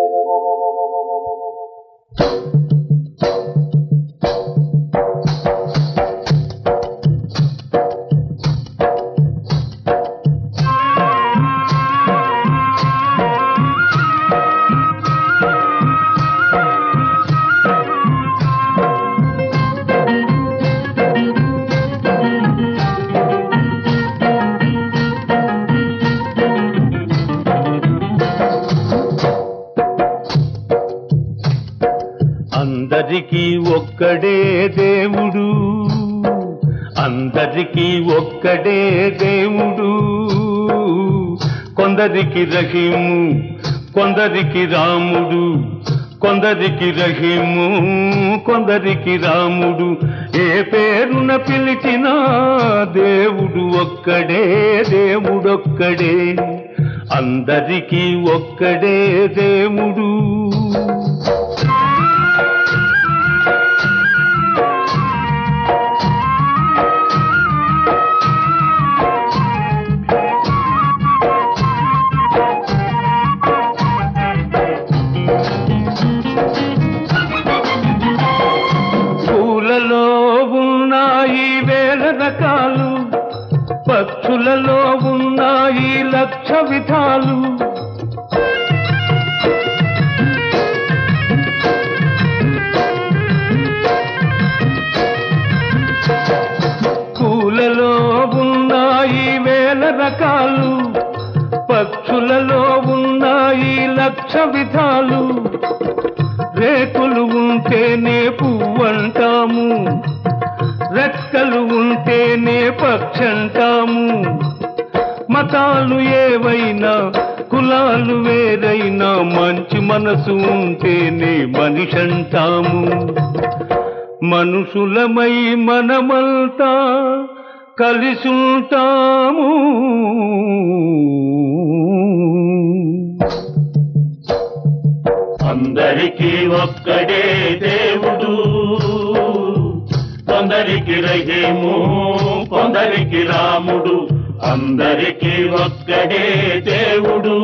అందరికీ ఒక్కడే దేవుడు అందరికీ ఒక్కడే దేవుడు కొందరికి రహీము కొందరికి రాముడు కొందరికి రహీము కొందరికి రాముడు ఏ పేరున పిలిచినా దేవుడు ఒక్కడే దేవుడొక్కడే అందరికీ ఒక్కడే దేవుడు పూలలో ఉన్నాయి వేల రకాలు పక్షులలో ఉన్నాయి లక్ష విధాలు పూలలో ఉన్నాయి వేల రకాలు పక్షులలో ఉన్నాయి లక్ష విధాలు రేకులు ఉంటేనే పువ్వంటాము రెక్కలు ఉంటేనే పక్షంటాము మతాలు ఏవైనా కులాలు వేరైనా మంచి మనసు ఉంటేనే మనిషంటాము మనుషులమై మనమంతా కలిసుంటాము అందరికీ ఒక్కడే దేవుడు కొందరికి రహీము కొందరికి రాముడు అందరికీ ఒక్కడే దేవుడు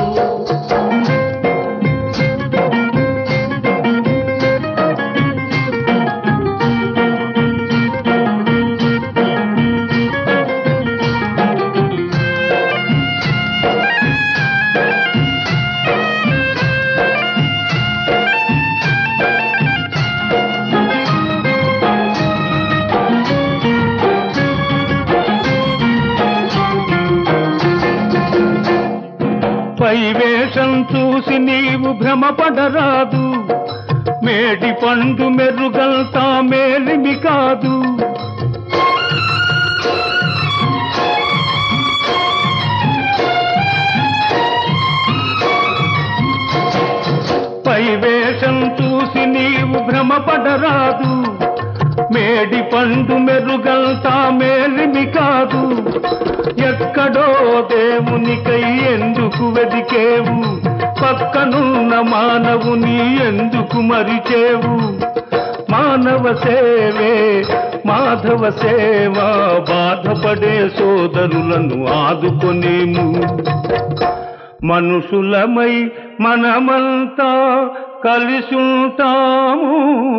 పై వేషం చూసి నీవు భ్రమపడరాదు మేడి పండు మెరుగల్తా మేలిమి కాదు పై వేషం చూసి నీవు భ్రమపడరాదు మేడి పండు మెరుగల్తా మేలిమి కాదు ఎక్కడో దేవునికై ఎందుకు వెదికేవు పక్కనున్న మానవుని ఎందుకు మరిచేవు మానవ సేవే మాధవ సేవ బాధపడే సోదరులను ఆదుకొనేము మనుషులమై మనమంతా కలిసుంటాము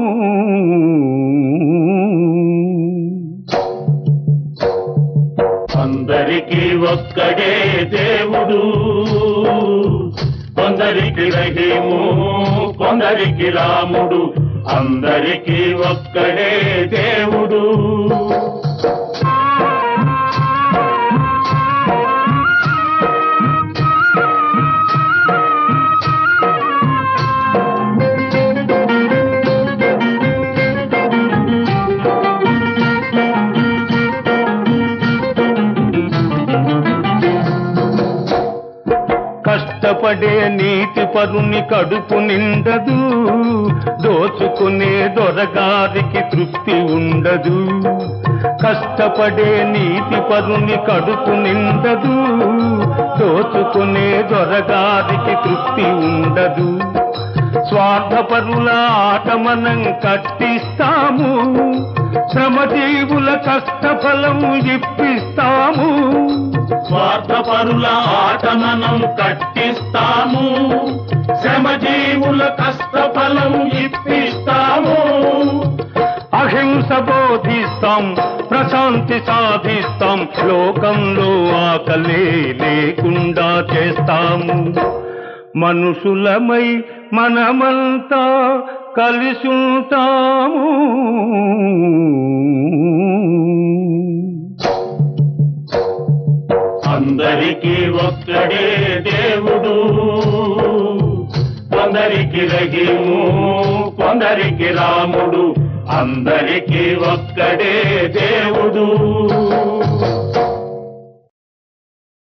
అందరికీ ఒక్కడే దేవుడు కొందరికి రహీము కొందరికి రాముడు అందరికీ ఒక్కడే దేవుడు కష్టపడే నీతి పరుని కడుపు నిండదు దోచుకునే దొరగారికి తృప్తి ఉండదు కష్టపడే నీతి పరుని కడుపు నిండదు దోచుకునే దొరగారికి తృప్తి ఉండదు స్వార్థపరుల ఆట మనం కట్టిస్తాము శ్రమజీవుల కష్టఫలం ఇప్పిస్తాము స్వార్థపరుల ఆట మనం కట్టిస్తాము శ్రమ శ్రమజీవుల కష్ట ఫలం ఇప్పిస్తాము అహింస బోధిస్తాం ప్రశాంతి సాధిస్తాం లోకంలో ఆకలే లేకుండా చేస్తాము మనుషులమై మనమంతా కలిసుంటాము అందరికీ ఒక్కడే దేవుడు కొందరికి రహీము కొందరికి రాముడు అందరికీ ఒక్కడే దేవుడు